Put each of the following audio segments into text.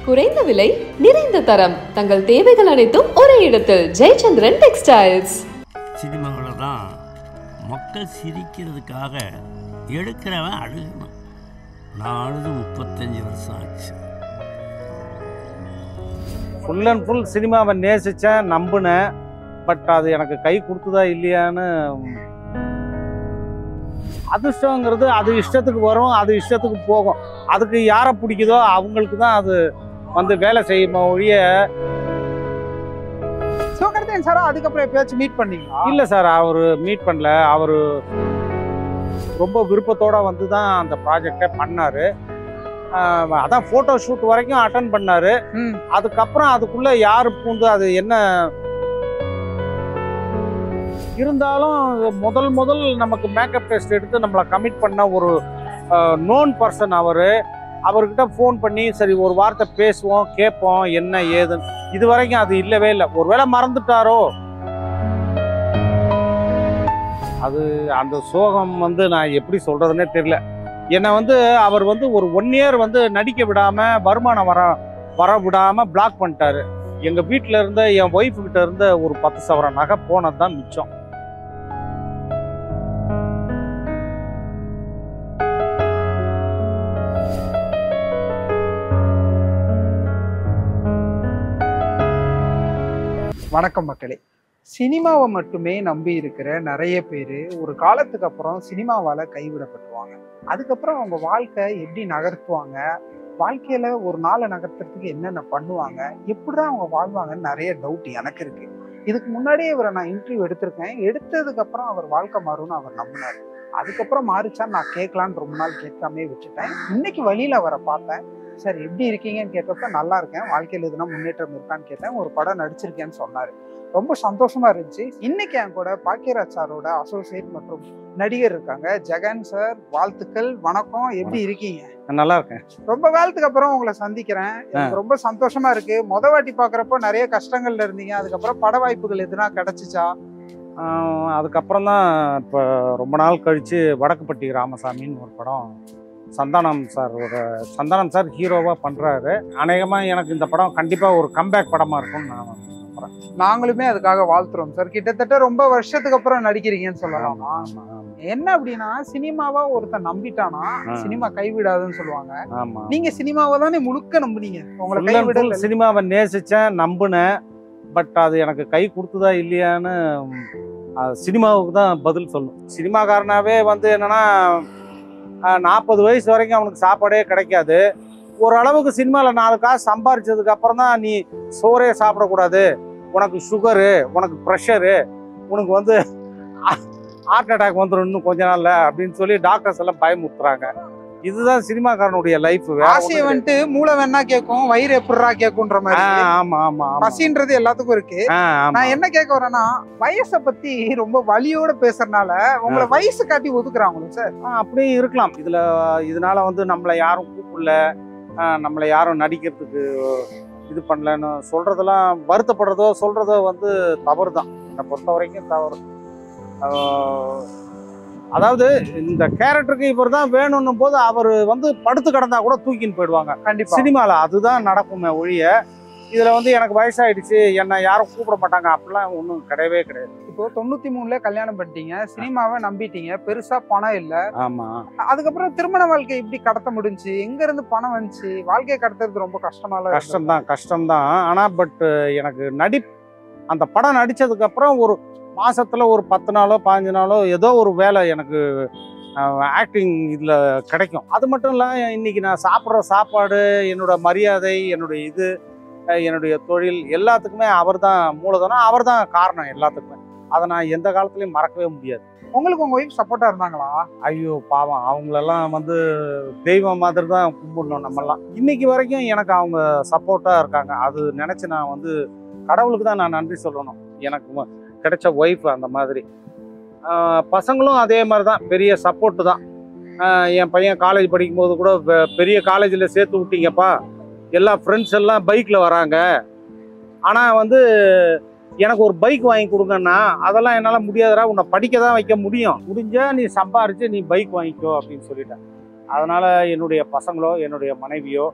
குறைந்த விலை நிறைந்த தரம் தங்கள் தேவைகள் அனைத்தும் ஒரே இடத்தில் ஜெயச்சந்திரன் டெக்ஸ்டைல்ஸ் சினிமாவில் தான் மக்கள் சிரிக்கிறதுக்காக எடுக்கிறவன் அழுகணும் நான் அழுது முப்பத்தஞ்சு வருஷம் ஆச்சு ஃபுல் அண்ட் ஃபுல் சினிமாவை நேசித்தேன் நம்பினேன் பட் அது எனக்கு கை கொடுத்ததா இல்லையான்னு அதிர்ஷ்டங்கிறது அது இஷ்டத்துக்கு வரும் அது இஷ்டத்துக்கு போகும் அதுக்கு யாரை பிடிக்குதோ அவங்களுக்கு தான் அது வந்து வேலை செய்யுமா ஒழிய சிவகார்த்திகேயன் சாரா அதுக்கப்புறம் எப்பயாச்சும் மீட் பண்ணீங்களா இல்லை சார் அவர் மீட் பண்ணல அவர் ரொம்ப விருப்பத்தோட வந்து தான் அந்த ப்ராஜெக்டை பண்ணார் அதான் ஃபோட்டோ ஷூட் வரைக்கும் அட்டன் பண்ணார் ம். அதுக்கப்புறம் அதுக்குள்ள யார் பூந்து அது என்ன இருந்தாலும் முதல் முதல் நமக்கு மேக்கப் டெஸ்ட் எடுத்து நம்மளை கமிட் பண்ண ஒரு நோன் பர்சன் அவர் அவர்கிட்ட ஃபோன் பண்ணி சரி ஒரு வார்த்தை பேசுவோம் கேட்போம் என்ன ஏதுன்னு இது வரைக்கும் அது இல்லவே இல்லை ஒருவேளை மறந்துட்டாரோ அது அந்த சோகம் வந்து நான் எப்படி சொல்றதுன்னே தெரியல என்னை வந்து அவர் வந்து ஒரு ஒன் இயர் வந்து நடிக்க விடாம வருமானம் வர வர விடாம பிளாக் பண்ணிட்டாரு எங்க வீட்டில இருந்த என் ஒய்ஃப் கிட்ட இருந்த ஒரு பத்து சவரம் நகை போனது தான் மிச்சம் வணக்கம் மக்களே சினிமாவை மட்டுமே நம்பி இருக்கிற நிறைய பேர் ஒரு காலத்துக்கு அப்புறம் சினிமாவால கைவிடப்பட்டுருவாங்க அதுக்கப்புறம் அவங்க வாழ்க்கை எப்படி நகர்த்துவாங்க வாழ்க்கையில ஒரு நாளை நகர்த்துறதுக்கு என்னென்ன பண்ணுவாங்க எப்படிதான் அவங்க வாழ்வாங்கன்னு நிறைய டவுட் எனக்கு இருக்கு இதுக்கு முன்னாடியே இவரை நான் இன்டர்வியூ எடுத்திருக்கேன் எடுத்ததுக்கு அப்புறம் அவர் வாழ்க்கை மாறும்னு அவர் நம்பினார் அதுக்கப்புறம் மாறிச்சா நான் கேட்கலான்னு ரொம்ப நாள் கேட்காமே விட்டுட்டேன் இன்னைக்கு வழியில அவரை பார்த்தேன் சார் எப்படி இருக்கீங்கன்னு கேட்டப்ப நல்லா இருக்கேன் வாழ்க்கையில் எதுனா முன்னேற்றம் இருக்கான்னு கேட்டேன் ஒரு படம் நடிச்சிருக்கேன்னு சொன்னாரு ரொம்ப சந்தோஷமா இருந்துச்சு இன்னைக்கு என் கூட பாக்கியராஜ் சாரோட அசோசியேட் மற்றும் நடிகர் இருக்காங்க ஜெகன் சார் வாழ்த்துக்கள் வணக்கம் எப்படி இருக்கீங்க நான் நல்லா இருக்கேன் ரொம்ப காலத்துக்கு அப்புறம் உங்களை சந்திக்கிறேன் எனக்கு ரொம்ப சந்தோஷமா இருக்கு முத வாட்டி பாக்குறப்போ நிறைய கஷ்டங்கள்ல இருந்தீங்க அதுக்கப்புறம் பட வாய்ப்புகள் எதுனா கிடைச்சிச்சா ஆஹ் அதுக்கப்புறம் தான் இப்போ ரொம்ப நாள் கழிச்சு வடக்குப்பட்டி ராமசாமின்னு ஒரு படம் சந்தானம் சார் ஒரு சந்தானம் சார் ஹீரோவாக பண்ணுறாரு அநேகமாக எனக்கு இந்த படம் கண்டிப்பாக ஒரு கம்பேக் படமாக இருக்கும்னு நான் நம்புறேன் நாங்களுமே அதுக்காக வாழ்த்துறோம் சார் கிட்டத்தட்ட ரொம்ப வருஷத்துக்கு அப்புறம் நடிக்கிறீங்கன்னு சொல்லலாமா ஆமாம் ஆமாம் என்ன அப்படின்னா சினிமாவா ஒருத்தன் நம்பிட்டானா ஆ. சினிமா கைவிடாதுன்னு சொல்லுவாங்க ஆமாம் நீங்க சினிமாவை தானே முழுக்க நம்புனீங்க உங்களை கைவிடல சினிமாவை நேசித்தேன் நம்பினேன் பட் அது எனக்கு கை கொடுத்ததா இல்லையான்னு ம், அது சினிமாவுக்கு தான் பதில் சொல்லணும் சினிமாக்காரனாவே வந்து என்னன்னா நாற்பது வயசு வரைக்கும் அவனுக்கு சாப்பாடே கிடைக்காது ஓரளவுக்கு சினிமாவில் நாலு காசு சம்பாரிச்சதுக்கு அப்புறம் தான் நீ சோறே சாப்பிடக்கூடாது உனக்கு சுகரு உனக்கு ப்ரெஷரு உனக்கு வந்து ஹார்ட் அட்டாக் வந்துடும் இன்னும் கொஞ்ச நாள்ல அப்படின்னு சொல்லி டாக்டர்ஸ் எல்லாம் பயமுறுத்துறாங்க இதுதான் சினிமாக்காரனுடைய லைஃப் ஆசையை வந்துட்டு மூளை வேணா கேட்கும் வயிறு எப்படிரா கேட்கும்ன்ற மாதிரி ஆமா ஆமா ஆமா பசின்றது எல்லாத்துக்கும் இருக்கு ஆ, ஆமா. நான் என்ன கேட்க வரேன்னா வயசை பத்தி ரொம்ப வலியோட பேசுறதுனால உங்களை வயசு காட்டி ஒதுக்குறாங்களோ சார் ஆ, அப்படியும் இருக்கலாம் இதுல இதனால வந்து நம்மளை யாரும் கூப்பிடல ஆ, நம்மளை யாரும் நடிக்கிறதுக்கு இது பண்ணலன்னு சொல்றதெல்லாம் வருத்தப்படுறதோ சொல்றதோ வந்து தவறு தான் என்னை பொறுத்த வரைக்கும் தவறு ஆ, அதாவது இந்த கேரக்டருக்கு இவர் தான் வேணும்னும் போது அவர் வந்து படுத்து கிடந்தா கூட தூக்கின்னு போயிடுவாங்க கண்டிப்பா சினிமால அதுதான் நடக்குமே ஒழிய இதுல வந்து எனக்கு வயசாயிடுச்சு என்னை யாரும் கூப்பிட மாட்டாங்க அப்படிலாம் ஒன்றும் கிடையவே கிடையாது இப்போ தொண்ணூத்தி மூணுல கல்யாணம் பண்ணிட்டீங்க சினிமாவை நம்பிட்டீங்க பெருசா பணம் இல்ல ஆமா அதுக்கப்புறம் திருமண வாழ்க்கை இப்படி கடத்த முடிஞ்சுச்சு எங்க இருந்து பணம் வந்துச்சு வாழ்க்கையை கடத்துறது ரொம்ப கஷ்டமால கஷ்டம்தான் கஷ்டம்தான் ஆனா பட் எனக்கு நடி அந்த படம் நடிச்சதுக்கு அப்புறம் ஒரு மாசத்துல ஒரு பத்து நாளோ பாஞ்சு நாளோ ஏதோ ஒரு வேலை எனக்கு ஆக்டிங் இதுல கிடைக்கும் அது மட்டும் இல்ல இன்னைக்கு நான் சாப்பிட்ற சாப்பாடு என்னோட மரியாதை என்னுடைய இது அஹ் என்னுடைய தொழில் எல்லாத்துக்குமே அவர் தான் மூலதனம் அவர் தான் காரணம் எல்லாத்துக்குமே அதை நான் எந்த காலத்துலயும் மறக்கவே முடியாது உங்களுக்கு உங்க ஒய்ஃப் சப்போர்ட்டா இருந்தாங்களா ஐயோ பாவம் அவங்களெல்லாம் வந்து தெய்வம் மாதிரி தான் கும்பிடணும் நம்மெல்லாம் இன்னைக்கு வரைக்கும் எனக்கு அவங்க சப்போர்ட்டாக இருக்காங்க அது நினச்சி நான் வந்து கடவுளுக்கு தான் நான் நன்றி சொல்லணும் எனக்கு ம- கிடைச்ச ஒய்ஃப் அந்த மாதிரி ஆஹ் பசங்களும் அதே மாதிரி தான் பெரிய சப்போர்ட்டு தான் ஆஹ் என் பையன் காலேஜ் படிக்கும்போது கூட பெ- பெரிய காலேஜில் சேர்த்து விட்டீங்கப்பா எல்லா ஃப்ரெண்ட்ஸ் எல்லாம் பைக்கில் வராங்க ஆனால் வந்து எனக்கு ஒரு பைக் வாங்கி கொடுங்கன்னா அதெல்லாம் என்னால் முடியாதுடா உன்னை படிக்க தான் வைக்க முடியும் முடிஞ்சா நீ சம்பாரிச்சு நீ பைக் வாங்கிக்கோ அப்படின்னு சொல்லிட்டேன் அதனால என்னுடைய பசங்களோ என்னுடைய மனைவியோ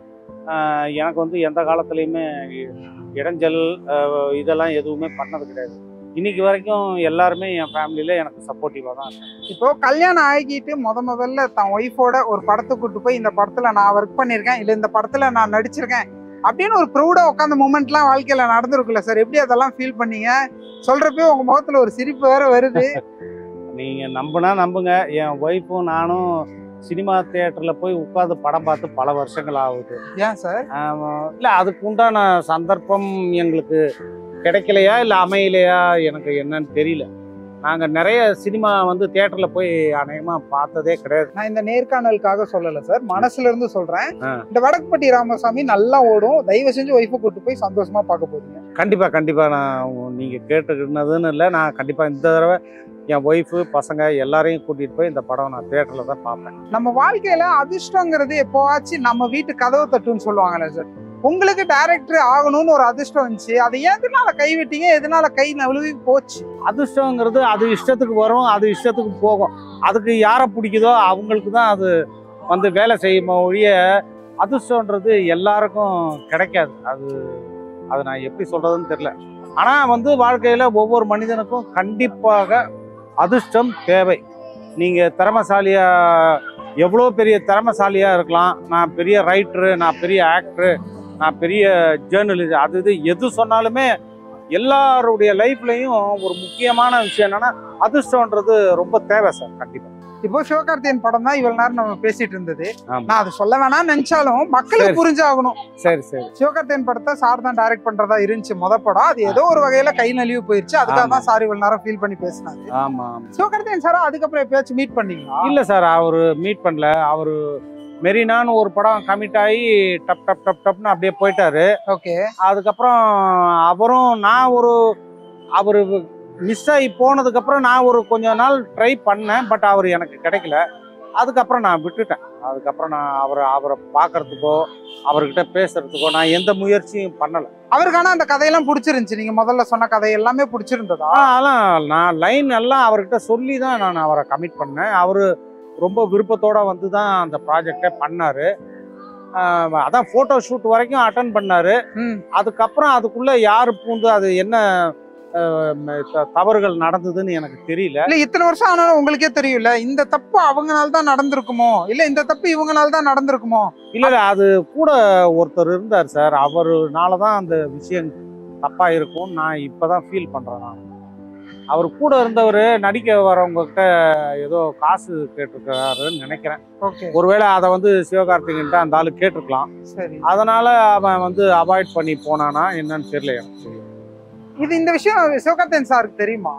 ஆஹ் எனக்கு வந்து எந்த காலத்துலேயுமே இடைஞ்சல் ஆஹ் இதெல்லாம் எதுவுமே பண்ணது கிடையாது இன்னைக்கு வரைக்கும் எல்லாருமே என் ஃபேமிலியில் எனக்கு சப்போர்ட்டிவாக தான் இருக்காங்க இப்போ கல்யாணம் ஆகிட்டு முத முதல்ல தன் ஒய்ஃபோட ஒரு படத்தை கூட்டு போய் இந்த படத்துல நான் ஒர்க் பண்ணியிருக்கேன் இல்ல இந்த படத்துல நான் நடிச்சிருக்கேன் அப்படின்னு ஒரு ப்ரௌடா உட்காந்த மூமெண்ட்லாம் வாழ்க்கையில நடந்திருக்குல்ல சார் எப்படி அதெல்லாம் ஃபீல் பண்ணீங்க சொல்றப்பே உங்க முகத்துல ஒரு சிரிப்பு வேற வருது நீங்கள் நம்புனா நம்புங்க என் ஒய்ஃபும் நானும் சினிமா தியேட்டரில் போய் உட்காந்து படம் பார்த்து பல வருஷங்கள் ஆகுது ஏன் சார் இல்லை அதுக்கு உண்டான சந்தர்ப்பம் எங்களுக்கு கிடைக்கலையா இல்லை அமையலையா எனக்கு என்னன்னு தெரியல நாங்கள் நிறைய சினிமா வந்து தியேட்டரில் போய் அநேகமாக பார்த்ததே கிடையாது நான் இந்த நேர்காணலுக்காக சொல்லல சார் மனசுல இருந்து சொல்றேன் ஆ. இந்த வடக்குப்பட்டி ராமசாமி நல்லா ஓடும் தயவு செஞ்சு ஒய்ஃபை கூட்டு போய் சந்தோஷமா பார்க்க போறீங்க கண்டிப்பாக கண்டிப்பாக நான் நீங்கள் கேட்டுக்கினதுன்னு இல்லை நான் கண்டிப்பாக இந்த தடவை என் ஒய்ஃபு பசங்க எல்லாரையும் கூட்டிகிட்டு போய் இந்த படம் நான் தியேட்டரில் தான் பார்ப்பேன் நம்ம வாழ்க்கையில அதிர்ஷ்டங்கிறது எப்போவாச்சும் நம்ம வீட்டு கதவு தட்டுன்னு சொல்லுவாங்கல்ல சார் உங்களுக்கு டைரக்டர் ஆகணும்னு ஒரு அதிர்ஷ்டம் வந்துச்சு அதை எதனால கைவிட்டீங்க எதனால கை நழுவி போச்சு அதிர்ஷ்டங்கிறது அது இஷ்டத்துக்கு வரும் அது இஷ்டத்துக்கு போகும் அதுக்கு யாரை பிடிக்குதோ அவங்களுக்கு தான் அது வந்து வேலை செய்யுமோ ஒழிய அதிர்ஷ்டன்றது எல்லாருக்கும் கிடைக்காது அது அது நான் எப்படி சொல்றதுன்னு தெரியல ஆனால் வந்து வாழ்க்கையில் ஒவ்வொரு மனிதனுக்கும் கண்டிப்பாக அதிர்ஷ்டம் தேவை நீங்கள் திறமசாலியா எவ்வளோ பெரிய திறமசாலியா இருக்கலாம் நான் பெரிய ரைட்டரு நான் பெரிய ஆக்டரு நான் பெரிய ஜேர்னலிஸ்ட் அது இது எது சொன்னாலுமே எல்லாருடைய லைஃப்லையும் ஒரு முக்கியமான விஷயம் என்னன்னா அதிர்ஷ்டம்ன்றது ரொம்ப தேவை சார் கண்டிப்பா இப்போ சிவகார்த்தியன் படம் தான் இவ்வளவு நேரம் நம்ம பேசிட்டு இருந்தது ஆமா. நான் அது சொல்ல வேணாம்னு நினைச்சாலும் மக்களுக்கு சரி. புரிஞ்சாகணும் சரி சரி சிவகார்த்தியன் படத்தை சார் தான் டைரக்ட் பண்றதா இருந்துச்சு முத படம் அது ஏதோ ஒரு வகையில கை நழுவி போயிருச்சு அதுக்காக ஆமா. தான் சார் இவ்வளவு நேரம் ஃபீல் பண்ணி பேசினாரு ஆமா ஆமா சிவகார்த்தியன் சாரா அதுக்கப்புறம் எப்பயாச்சும் மீட் பண்ணீங்களா இல்ல சார் அவரு மீட் பண்ணல அவரு மெரினான்னு ஒரு படம் கமிட் ஆகி டப் டப் டப் டப்னு அப்படியே போயிட்டாரு ஓகே அதுக்கப்புறம் அவரும் நான் ஒரு அவர் மிஸ் ஆகி போனதுக்கப்புறம் நான் ஒரு கொஞ்ச நாள் ட்ரை பண்ணேன் பட் அவர் எனக்கு கிடைக்கல அதுக்கப்புறம் நான் விட்டுட்டேன் அதுக்கப்புறம் நான் அவரை அவரை பார்க்கறதுக்கோ அவர்கிட்ட பேசுறதுக்கோ நான் எந்த முயற்சியும் பண்ணலை அவருக்கான அந்த கதையெல்லாம் பிடிச்சிருந்துச்சு நீங்க முதல்ல சொன்ன கதை எல்லாமே பிடிச்சிருந்ததா அதெல்லாம் நான் லைன் எல்லாம் அவர்கிட்ட சொல்லி தான் நான் அவரை கமிட் பண்ணேன் அவர் ரொம்ப விருப்பத்தோட வந்து தான் அந்த ப்ராஜெக்டை பண்ணாரு ஆஹ் அதான் ஃபோட்டோ ஷூட் வரைக்கும் அட்டன் பண்ணாரு ம் அதுக்கப்புறம் அதுக்குள்ள யார் பூந்து அது என்ன ஆஹ் த- தவறுகள் நடந்ததுன்னு எனக்கு தெரியல இல்ல இத்தனை வருஷம் ஆனாலும் உங்களுக்கே தெரியும்ல இந்த தப்பு அவங்கனால தான் நடந்திருக்குமோ இல்ல இந்த தப்பு இவங்கனால தான் நடந்திருக்குமோ இல்ல இல்ல அது கூட ஒருத்தர் இருந்தார் சார் அவருனால தான் அந்த விஷயம் தப்பா இருக்கும் நான் இப்பதான் ஃபீல் பண்றேன் நான் அவர் கூட இருந்தவர் நடிக்க வரவங்க கிட்ட ஏதோ காசு கேட்டிருக்காருன்னு நினைக்கிறேன் ஓகே ஒருவேளை அதை வந்து சிவகார்த்திகன்ட்ட அந்த ஆளு கேட்டிருக்கலாம் சரி அதனால அவன் வந்து அவாய்ட் பண்ணி போனானா என்னன்னு தெரியல எனக்கு இது இந்த விஷயம் சிவகார்த்தியன் சாருக்கு தெரியுமா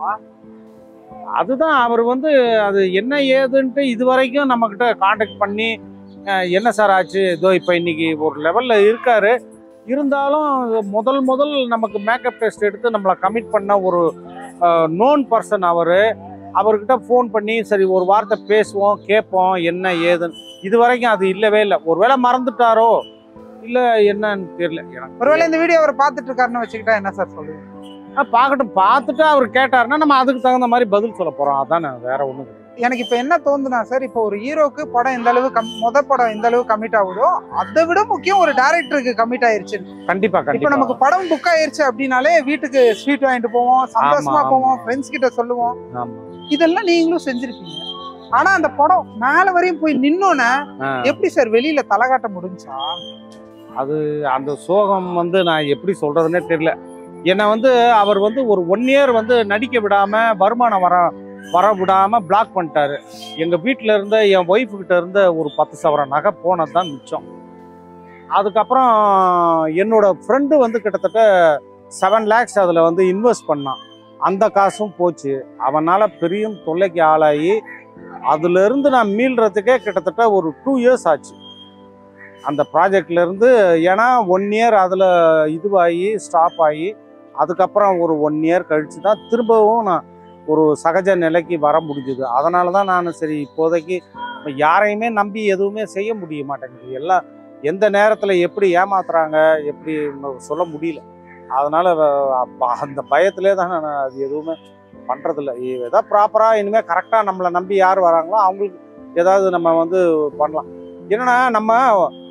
அதுதான் அவர் வந்து அது என்ன ஏதுன்ட்டு இது வரைக்கும் நம்ம கிட்ட காண்டாக்ட் பண்ணி அஹ், என்ன சார் ஆச்சு இதோ இப்போ இன்னைக்கு ஒரு லெவல்ல இருக்காரு இருந்தாலும் முதல் முதல் நமக்கு மேக்கப் டெஸ்ட் எடுத்து நம்மளை கமிட் பண்ண ஒரு நோன் பர்சன் அவர் அவர்கிட்ட ஃபோன் பண்ணி சரி ஒரு வார்த்தை பேசுவோம் கேட்போம் என்ன ஏதுன்னு இது வரைக்கும் அது இல்லவே இல்லை ஒருவேளை மறந்துட்டாரோ இல்லை என்னன்னு தெரியல எனக்கு ஒருவேளை இந்த வீடியோ அவர் பார்த்துட்டு இருக்காருன்னு வச்சுக்கிட்டா என்ன சார் சொல்லுவீங்க ஆ, பார்க்கட்டும் பார்த்துட்டு அவர் கேட்டாருன்னா நம்ம அதுக்கு தகுந்த மாதிரி பதில் சொல்ல போறோம் அதானே வேற ஒன்றும் எனக்கு இப்ப என்ன தோணுதுன்னா சார் இப்போ ஒரு ஹீரோக்கு படம் எந்த அளவு கம் முத படம் எந்த அளவு கமிட் ஆகுதோ அதை விட முக்கியம் ஒரு டேரக்டருக்கு கமிட் ஆயிருச்சு கண்டிப்பா இப்போ கண்டிப்பா நமக்கு படம் புக் ஆயிருச்சு அப்படின்னாலே வீட்டுக்கு ஸ்வீட் வாங்கிட்டு போவோம் சந்தோஷமா ஆமா. போவோம் ஃப்ரெண்ட்ஸ் கிட்ட சொல்லுவோம் ஆமா இதெல்லாம் நீங்களும் செஞ்சிருப்பீங்க ஆனா அந்த படம் மேல வரையும் போய் நின்னோன்னே ஆ. எப்படி சார் வெளியில தலை காட்ட முடிஞ்சா அது அந்த சோகம் வந்து நான் எப்படி சொல்றதுன்னே தெரியல என்னை வந்து அவர் வந்து ஒரு ஒன் இயர் வந்து நடிக்க விடாம வருமானம் வர வர விடாம பிளாக் பண்ணிட்டாரு எங்க வீட்டில் இருந்த என் ஒய்ஃபு கிட்ட இருந்த ஒரு பத்து சவர நகை போனது தான் மிச்சம் அதுக்கப்புறம் என்னோட ஃப்ரெண்டு வந்து கிட்டத்தட்ட செவன் லேக்ஸ் அதில் வந்து இன்வெஸ்ட் பண்ணான் அந்த காசும் போச்சு அவனால் பெரிய தொல்லைக்கு ஆளாகி அதுலேருந்து நான் மீள்றதுக்கே கிட்டத்தட்ட ஒரு டூ இயர்ஸ் ஆச்சு அந்த ப்ராஜெக்ட்ல இருந்து ஏன்னா ஒன் இயர் அதில் இதுவாகி ஸ்டாப் ஆகி அதுக்கப்புறம் ஒரு ஒன் இயர் கழிச்சு தான் திரும்பவும் நான் ஒரு சகஜ நிலைக்கு வர முடிஞ்சுது அதனால தான் நான் சரி இப்போதைக்கு இப்ப யாரையுமே நம்பி எதுவுமே செய்ய முடிய மாட்டேங்குது எல்லாம் எந்த நேரத்தில் எப்படி ஏமாத்துறாங்க எப்படி சொல்ல முடியல அதனால வ- அப்ப அந்த பயத்திலே தான் நான் அது எதுவுமே பண்றதில்ல ஏதாவது ப்ராப்பராக இனிமேல் கரெக்டாக நம்மளை நம்பி யார் வராங்களோ அவங்களுக்கு ஏதாவது நம்ம வந்து பண்ணலாம் என்னன்னா நம்ம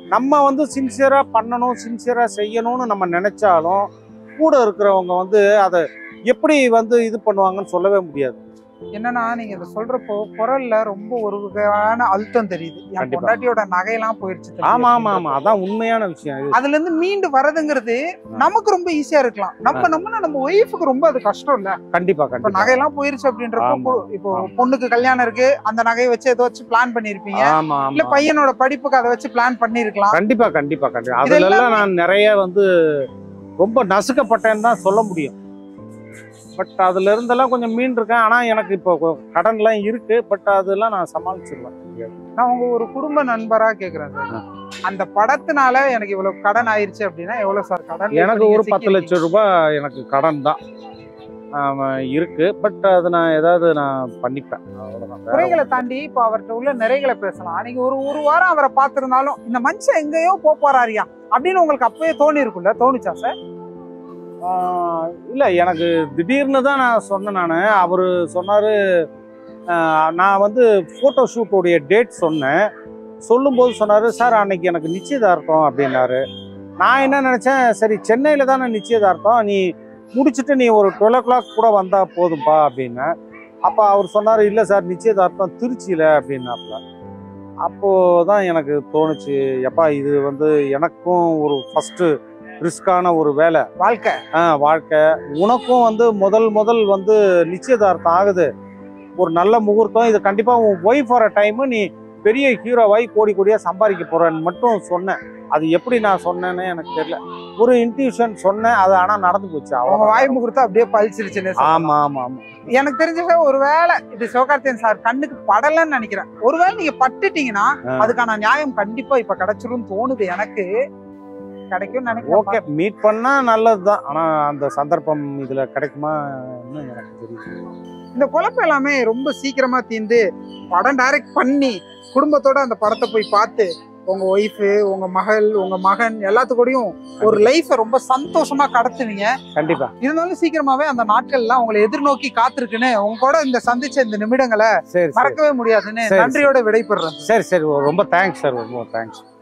நம்ம வந்து சின்சியரா பண்ணணும் சின்சியரா செய்யணும்னு நம்ம நினைச்சாலும் கூட இருக்கிறவங்க வந்து அதை எப்படி வந்து இது பண்ணுவாங்கன்னு சொல்லவே முடியாது என்னன்னா நீங்க இதை சொல்றப்போ குரல்ல ரொம்ப ஒரு வகையான அழுத்தம் தெரியுது என் கண்டிப்பா. பொண்டாட்டியோட நகையெல்லாம் போயிருச்சு தம்பி ஆமா ஆமா ஆமா அப்படின்றப்போ. அதான் உண்மையான விஷயம் இது அதுல இருந்து மீண்டு வரதுங்கிறது நமக்கு ரொம்ப ஈஸியா இருக்கலாம் நம்ம நம்ம நம்ம ஒய்ஃபுக்கு ரொம்ப அது கஷ்டம் இல்ல கண்டிப்பா இப்ப கண்டிப்பா நகையெல்லாம் போயிருச்சு அப்படின்றப்போ ஆமா. கு- இப்போ ஆமா. பொண்ணுக்கு கல்யாணம் இருக்கு அந்த நகையை வச்சு ஏதோ வச்சு பிளான் பண்ணிருப்பீங்க ஆமா இல்ல ஆமா பையனோட படிப்புக்கு அதை வச்சு பிளான் பண்ணிருக்கலாம் கண்டிப்பா கண்டிப்பா கண்டிப்பா இது அதுல எல்லாம் எல்லாமே- நான் நிறைய வந்து ரொம்ப நசுக்கப்பட்டேன்னு தான் சொல்ல முடியும் பட் அதுல இருந்தெல்லாம் கொஞ்சம் மீன் இருக்கேன் ஆனா எனக்கு இப்போ கொ- கடன்லாம் இருக்கு பட் அதெல்லாம் நான் சமாளிச்சிருவேன் நான் உங்க ஒரு குடும்ப நண்பரா கேக்குறேன் சார் அந்த படத்தினால எனக்கு இவ்வளவு கடன் ஆயிருச்சு அப்படின்னா எவ்வளவு சார் கடன் எனக்கு ஒரு பத்து லட்சம் ரூபாய் எனக்கு கடன் தான் ஆமா, இருக்கு பட் அது நான் ஏதாவது நான் பண்ணிப்பேன் அவ்வளவுதான். வேற குறைகளை தாண்டி இப்ப அவர்கிட்ட உள்ள நிறைகளை பேசலாம் நீங்க ஒரு ஒரு வாரம் அவரை பார்த்திருந்தாலும் இந்த மனுஷன் எங்கேயோ போப் போறாரியா அப்படின்னு உங்களுக்கு அப்பவே தோணி இருக்குல்ல தோணுச்சா சார் ஆஹ் இல்ல எனக்கு திடீர்னு தான் நான் சொன்னேன் நான் அவர் சொன்னாரு ஆஹ் நான் வந்து ஃபோட்டோ ஷூட்டோடைய டேட் சொன்னேன் சொல்லும்போது சொன்னாரு சார் அன்னைக்கு எனக்கு நிச்சயதார்த்தம் அப்படின்னாரு நான் என்ன நினைச்சேன் சரி சென்னையில தானே நிச்சயதார்த்தம் நீ முடிச்சுட்டு நீ ஒரு டுவெல் ஓ கிளாக் கூட வந்தா போதும்பா அப்படின்னேன் அப்போ அவர் சொன்னார் இல்லை சார் நிச்சயதார்த்தம் திருச்சியில் அப்படின்னாப்புல அப்போதான் எனக்கு தோணுச்சு எப்பா இது வந்து எனக்கும் ஒரு ஃபஸ்ட்டு ரிஸ்கான ஒரு வேலை வாழ்க்கை ஆ வாழ்க்கை உனக்கும் வந்து முதல் முதல் வந்து நிச்சயதார்த்தம் ஆகுது ஒரு நல்ல முகூர்த்தம் இது கண்டிப்பா உன் ஒய்ஃப் வர டைமு நீ பெரிய ஹீரோவாய் கோடி கோடியா சம்பாதிக்க போறேன்னு மட்டும் சொன்னேன் அது எப்படி நான் சொன்னேன்னு எனக்கு தெரியல ஒரு இன்ட்யூஷன் சொன்னேன் அது ஆனா நடந்து போச்சு அவங்க அவங்க வாய் முகூர்த்தம் அப்படியே பழிச்சிருச்சுன்னு சொல்லலாம். ஆமா ஆமா ஆமா எனக்கு தெரிஞ்ச ஒருவேளை இது சிவகார்த்தியன் சார் கண்ணுக்கு படலன்னு நினைக்கிறேன் ஒருவேளை நீங்க பட்டுட்டீங்கன்னா ஆ. அதுக்கான நியாயம் கண்டிப்பா இப்ப கிடைச்சிரும் தோணுது எனக்கு கிடைக்கும் நினைக்கிறேன் ஓகே மீட் பண்ணா நல்லதுதான் ஆனா அந்த சந்தர்ப்பம் இதுல கிடைக்குமா எனக்கு தெரியல இந்த குழப்பம் எல்லாமே ரொம்ப சீக்கிரமா தீர்ந்து படம் டைரக்ட் பண்ணி குடும்பத்தோட அந்த படத்தை போய் பார்த்து உங்க ஒய்ஃபு உங்க மகள் உங்க மகன் எல்லாத்துக்கூடயும் ஒரு லைஃபை ரொம்ப சந்தோஷமா கடத்துவீங்க கண்டிப்பா இருந்தாலும் சீக்கிரமாவே அந்த நாட்கள்லாம் உங்களை எதிர்நோக்கி காத்திருக்குன்னு உங்க கூட இந்த சந்திச்ச இந்த நிமிடங்களை சரி சரி மறக்கவே முடியாதுன்னு சரி, நன்றியோட விடைபெறுறேன் சரி சரி ரொம்ப தேங்க்ஸ் சார் ரொம்ப தேங்க்ஸ்